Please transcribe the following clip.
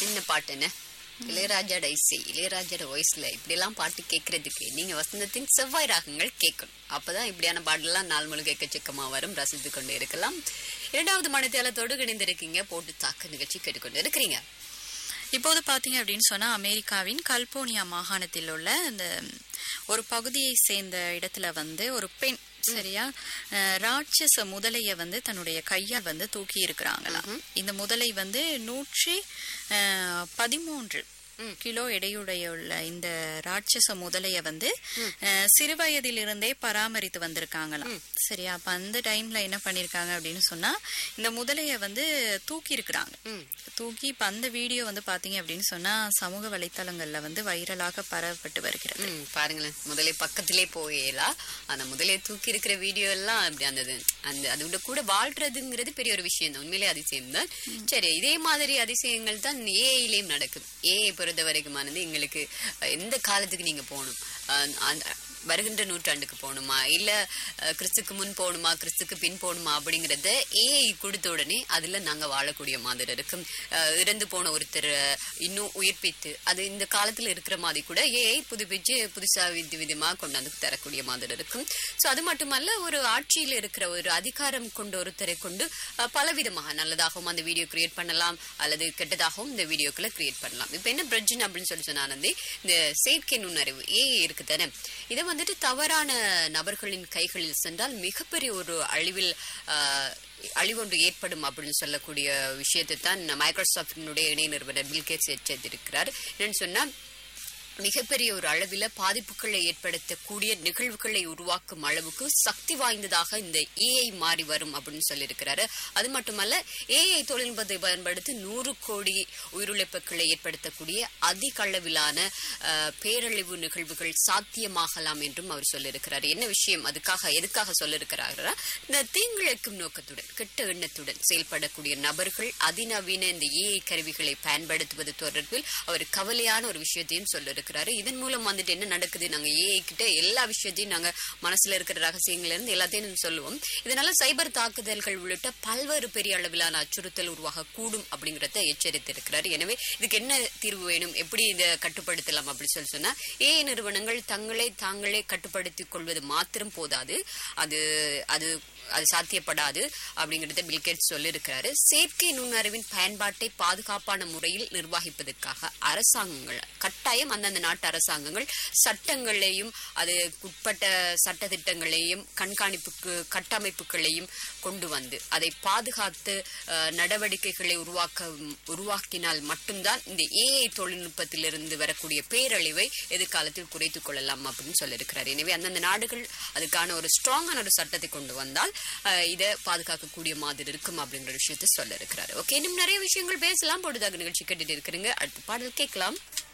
என்ன பாட்டு என்ன இளையராஜாட இசை இளையராஜாட வாய்ஸ்ல இப்படியெல்லாம் பாட்டு கேட்கறதுக்கு நீங்க வசந்தத்தின் செவ்வாய் ராகங்கள் கேட்கணும் அப்பதான் இப்படியான பாடலாம் நாள் முழுக்க எக்கச்சக்கமா வரும் ரசித்து கொண்டு இருக்கலாம் இரண்டாவது மனத்தேலத்தோடு இணைந்திருக்கீங்க போட்டு தாக்கு நிகழ்ச்சி கேட்டுக்கொண்டு இருக்கிறீங்க இப்போது பாத்தீங்க அப்படின்னு சொன்னா அமெரிக்காவின் கல்போனியா மாகாணத்தில் உள்ள அந்த ஒரு பகுதியை சேர்ந்த இடத்துல வந்து ஒரு பெண் சரியா அஹ், ராட்சச முதலைய வந்து தன்னுடைய கையால் வந்து தூக்கி இருக்கிறாங்களாம் இந்த முதலை வந்து நூற்றி அஹ், பதிமூன்று கிலோ எடையுடைய உள்ள இந்த ராட்சச முதலைய வந்து அஹ், சிறுவயதிலிருந்தே பராமரித்து வந்திருக்காங்களாம் சரியா அப்ப அந்த டைம்ல என்ன பண்ணிருக்காங்க அப்படின்னு சொன்னா இந்த முதலைய வந்து தூக்கி இருக்கிறாங்க தூக்கி இப்ப அந்த வீடியோ வந்து பாத்தீங்க அப்படின்னு சொன்னா சமூக வலைத்தளங்கள்ல வந்து வைரலாக பரவப்பட்டு வருகிறது ம், பாருங்களேன் முதலே பக்கத்திலே போயேலா அந்த முதலே தூக்கி இருக்கிற வீடியோ எல்லாம் அப்படி அந்த அந்த அதோட கூட வாழ்றதுங்கிறது பெரிய ஒரு விஷயம் தான் உண்மையிலே அதிசயம் தான் சரி இதே மாதிரி அதிசயங்கள் தான் ஏஐலயும் நடக்கும் ஏஐ பொறுத்த வரைக்குமானது எங்களுக்கு அஹ், எந்த காலத்துக்கு நீங்க போகணும் அஹ், அந்த வருகின்ற நூற்றாண்டுக்கு போகணுமா இல்ல அஹ், கிறிஸ்துக்கு முன் போகணுமா கிறிஸ்துக்கு பின் போகணுமா அப்படிங்கறத ஏஐ கொடுத்த உடனே அதுல நாங்க வாழக்கூடிய மாதிரி இருக்கும் அஹ், இறந்து போன ஒருத்தர் இன்னும் உயிர்ப்பித்து அது இந்த காலத்துல இருக்கிற மாதிரி கூட ஏஐ புதுப்பிச்சு புதுசா வித விதமா கொண்டாந்து தரக்கூடிய மாதிரி இருக்கும் சோ அது மட்டுமல்ல ஒரு ஆட்சியில இருக்கிற ஒரு அதிகாரம் கொண்ட ஒருத்தரை கொண்டு அஹ், பலவிதமாக நல்லதாகவும் அந்த வீடியோ கிரியேட் பண்ணலாம் அல்லது கெட்டதாகவும் இந்த வீடியோக்களை கிரியேட் பண்ணலாம் இப்ப என்ன பிரச்சனை அப்படின்னு சொல்லி சொன்னா வந்து இந்த செயற்கை நுண்ணறிவு ஏஐ இருக்கு தானே இதை வந்துட்டு தவறான நபர்களின் கைகளில் சென்றால் மிகப்பெரிய ஒரு அழிவில் ஆஹ், அழிவொன்று ஏற்படும் அப்படின்னு சொல்லக்கூடிய விஷயத்தை தான் மைக்ரோசாப்டினுடைய இணை நிறுவனர் பில்கேட்ஸ் எச்சரித்திருக்கிறார் என்னன்னு சொன்னா மிகப்பெரிய ஒரு அளவில் பாதிப்புகளை ஏற்படுத்தக்கூடிய நிகழ்வுகளை உருவாக்கும் அளவுக்கு சக்தி வாய்ந்ததாக இந்த ஏஐ மாறி வரும் அப்படின்னு சொல்லியிருக்கிறாரு அது மட்டுமல்ல ஏஐ தொழில்நுட்பத்தை பயன்படுத்தி நூறு கோடி உயிரிழப்புகளை ஏற்படுத்தக்கூடிய அதிக அளவிலான அஹ், பேரழிவு நிகழ்வுகள் சாத்தியமாகலாம் என்றும் அவர் சொல்லியிருக்கிறார் என்ன விஷயம் அதுக்காக எதுக்காக சொல்லியிருக்கிறாரா இந்த தீங்கிழைக்கும் நோக்கத்துடன் கெட்ட எண்ணத்துடன் செயல்படக்கூடிய நபர்கள் அதிநவீன இந்த ஏஐ கருவிகளை பயன்படுத்துவது தொடர்பில் அவர் கவலையான ஒரு விஷயத்தையும் சொல்லியிருக்கிறாரு இதன் மூலம் வந்துட்டு என்ன நடக்குது நாங்க ஏஐ கிட்ட எல்லா விஷயத்தையும் நாங்க மனசுல இருக்கிற ரகசியங்கள்ல இருந்து எல்லாத்தையும் நம்ம சொல்லுவோம் இதனால சைபர் தாக்குதல்கள் உள்ளிட்ட பல்வேறு பெரிய அளவிலான அச்சுறுத்தல் உருவாக கூடும் அப்படிங்கறத எச்சரித்திருக்கிறார் எனவே இதுக்கு என்ன தீர்வு வேணும் எப்படி இதை கட்டுப்படுத்தலாம் அப்படின்னு சொல்லி சொன்னா ஏஐ நிறுவனங்கள் தங்களை தாங்களே கட்டுப்படுத்திக் கொள்வது மாத்திரம் போதாது அது அது அது சாத்தியப்படாது அப்படிங்கறத பில்கேட்ஸ் சொல்லியிருக்கிறாரு செயற்கை நுண்ணறிவின் பயன்பாட்டை பாதுகாப்பான முறையில் நிர்வகிப்பதற்காக அரசாங்கங்கள் கட்டாயம் அந்தந்த நாட்டு அரசாங்கங்கள் சட்டங்களையும் அது உட்பட்ட சட்ட திட்டங்களையும் கண்காணிப்புக்கு கட்டமைப்புகளையும் கொண்டு வந்து அதை பாதுகாத்து அஹ், நடவடிக்கைகளை உருவாக்க உருவாக்கினால் மட்டும்தான் இந்த ஏஐ தொழில்நுட்பத்திலிருந்து வரக்கூடிய பேரழிவை எதிர்காலத்தில் குறைத்துக் கொள்ளலாம் அப்படின்னு சொல்லியிருக்கிறார் எனவே அந்தந்த நாடுகள் அதுக்கான ஒரு ஸ்ட்ராங்கான ஒரு சட்டத்தை கொண்டு வந்தால் அஹ், இதை பாதுகாக்கக்கூடிய மாதிரி இருக்கும் அப்படிங்கிற விஷயத்தை சொல்ல இருக்கிறாரு ஓகே இன்னும் நிறைய விஷயங்கள் பேசலாம் பொழுதாக நிகழ்ச்சி கேட்டுட்டு இருக்கிறீங்க அடுத்த பாடல் கேட்கலாம்